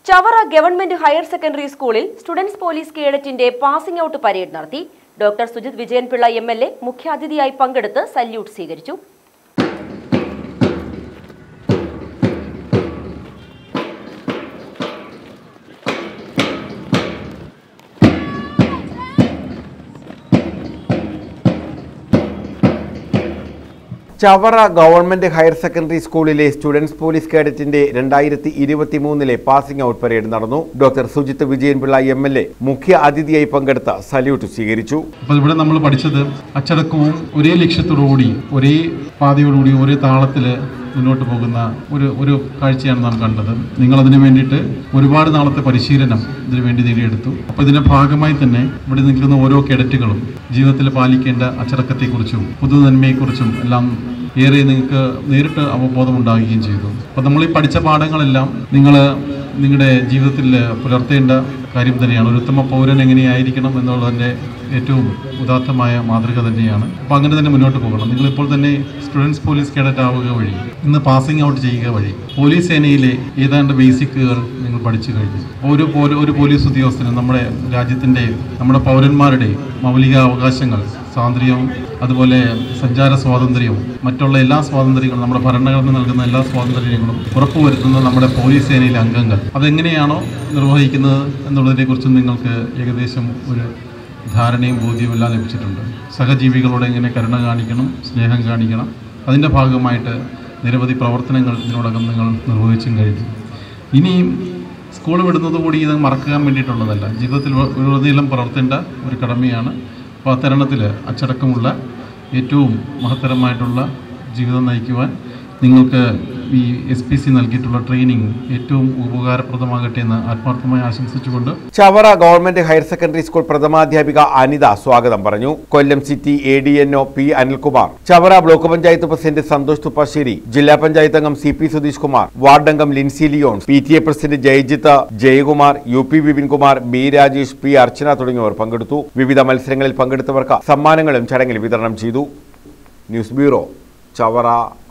Chavara government higher secondary സ്കൂളിൽ students police കേഡറ്റിന്റെ passing out parade നടത്തി doctor Sujith Vijayan Pillai M L A മുഖ്യാതിഥിയായി പങ്കെടുത്ത് സല്യൂട്ട് സ്വീകരിച്ചു ചവറ ഗവൺമെന്റ് ഹയർ സെക്കൻഡറി സ്കൂളിലെ സ്റ്റുഡൻസ് പോലീസ് കേഡറ്റിന്റെ രണ്ടായിരത്തി ഇരുപത്തി മൂന്നിലെ പാസിംഗ് ഔട്ട് പരേഡ് നടന്നു doctor Sujith Vijayan Pillai M L A മുഖ്യ അതിഥിയായി പങ്കെടുത്ത സല്യൂട്ട് സ്വീകരിച്ചു അപ്പോൾ ഇവിടെ നമ്മൾ പഠിച്ചത് അച്ചടക്കവും ഒരേ ലക്ഷ്യത്തോടുകൂടി ഒരേ പാതയോടുകൂടി ഒരേ താളത്തിൽ മുന്നോട്ട് പോകുന്ന ഒരു ഒരു കാഴ്ചയാണ് നാം കണ്ടത് നിങ്ങൾ അതിനു വേണ്ടിയിട്ട് ഒരുപാട് നാളത്തെ പരിശീലനം ഇതിനു വേണ്ടി നേടിയെടുത്തു അപ്പോൾ ഇതിന്റെ ഭാഗമായി തന്നെ ഇവിടെ നിൽക്കുന്ന ഓരോ കേഡറ്റുകളും ജീവിതത്തിൽ പാലിക്കേണ്ട അച്ചടക്കത്തെക്കുറിച്ചും പൊതുനന്മയെക്കുറിച്ചും എല്ലാം ഏറെ നിങ്ങൾക്ക് നേരിട്ട് അവബോധം ഉണ്ടാവുകയും ചെയ്തു അപ്പോൾ നമ്മൾ ഈ പഠിച്ച പാഠങ്ങളെല്ലാം നിങ്ങൾ നിങ്ങളുടെ ജീവിതത്തിൽ പുലർത്തേണ്ട കാര്യം തന്നെയാണ് ഒരു ഉത്തമ പൗരൻ എങ്ങനെയായിരിക്കണം എന്നുള്ളതിൻ്റെ ഏറ്റവും ഉദാത്തമായ മാതൃക തന്നെയാണ് അപ്പോൾ അങ്ങനെ തന്നെ മുന്നോട്ട് പോകണം നിങ്ങളിപ്പോൾ തന്നെ സ്റ്റുഡൻസ് പോലീസ് കേഡറ്റ് ആവുക വഴി ഇന്ന് പാസിംഗ് ഔട്ട് ചെയ്യുക വഴി പോലീസ് സേനയിലെ ഏതാണ്ട് ബേസിക്കുകൾ നിങ്ങൾ പഠിച്ചു കഴിഞ്ഞു ഒരു പോല- ഒരു പോലീസ് ഉദ്യോഗസ്ഥനും നമ്മുടെ രാജ്യത്തിൻ്റെ നമ്മുടെ പൗരന്മാരുടെ മൗലിക അവകാശങ്ങൾ സ്വാതന്ത്ര്യവും അതുപോലെ സഞ്ചാര സ്വാതന്ത്ര്യവും മറ്റുള്ള എല്ലാ സ്വാതന്ത്ര്യങ്ങളും നമ്മുടെ ഭരണഘടന നൽകുന്ന എല്ലാ സ്വാതന്ത്ര്യങ്ങളും ഉറപ്പുവരുത്തുന്ന നമ്മുടെ പോലീസ് സേനയിലെ അംഗങ്ങൾ അതെങ്ങനെയാണോ നിർവഹിക്കുന്നത് എന്നുള്ളതിനെക്കുറിച്ചും നിങ്ങൾക്ക് ഏകദേശം ഒരു ധാരണയും ബോധ്യവും എല്ലാം ലഭിച്ചിട്ടുണ്ട് സഹജീവികളോട് എങ്ങനെ കരുണ കാണിക്കണം സ്നേഹം കാണിക്കണം അതിൻ്റെ ഭാഗമായിട്ട് നിരവധി പ്രവർത്തനങ്ങൾ ഇതിനോടകം നിങ്ങൾ നിർവഹിച്ചും കഴിഞ്ഞു ഇനിയും സ്കൂൾ വിടുന്നത് കൂടി ഇത് മറക്കാൻ വേണ്ടിയിട്ടുള്ളതല്ല ജീവിതത്തിൽ ഉടനീളം പുലർത്തേണ്ട ഒരു കടമയാണ് അപ്പോൾ അത്തരണത്തിൽ അച്ചടക്കമുള്ള ഏറ്റവും മഹത്തരമായിട്ടുള്ള ജീവിതം നയിക്കുവാൻ നിങ്ങൾക്ക് ഈ എസ് പി സി നൽകിയിട്ടുള്ള ട്രെയിനിങ് ഏറ്റവും ഉപകാരപ്രദമാകട്ടെ എന്ന് ആത്മാർത്ഥമായി ആശംസിച്ചുകൊണ്ട് Chavara government higher secondary school പ്രഥമാധ്യാപിക അനിത സ്വാഗതം പറഞ്ഞു Kollam city A D N O P Anilkumar Chavara block panchayat president Santhosh Thuppassery ജില്ലാ പഞ്ചായത്ത് അംഗം C P Sudheesh Kumar ward അംഗം Lincy Leon P T A president Jayajith Jayakumar U P Vipinkumar B Rajesh P Archana തുടങ്ങിയവർ പങ്കെടുത്തു വിവിധ മത്സരങ്ങളിൽ പങ്കെടുത്തവർക്ക് സമ്മാനങ്ങളും ചടങ്ങിൽ വിതരണം ചെയ്തു ന്യൂസ് ബ്യൂറോ ചവറ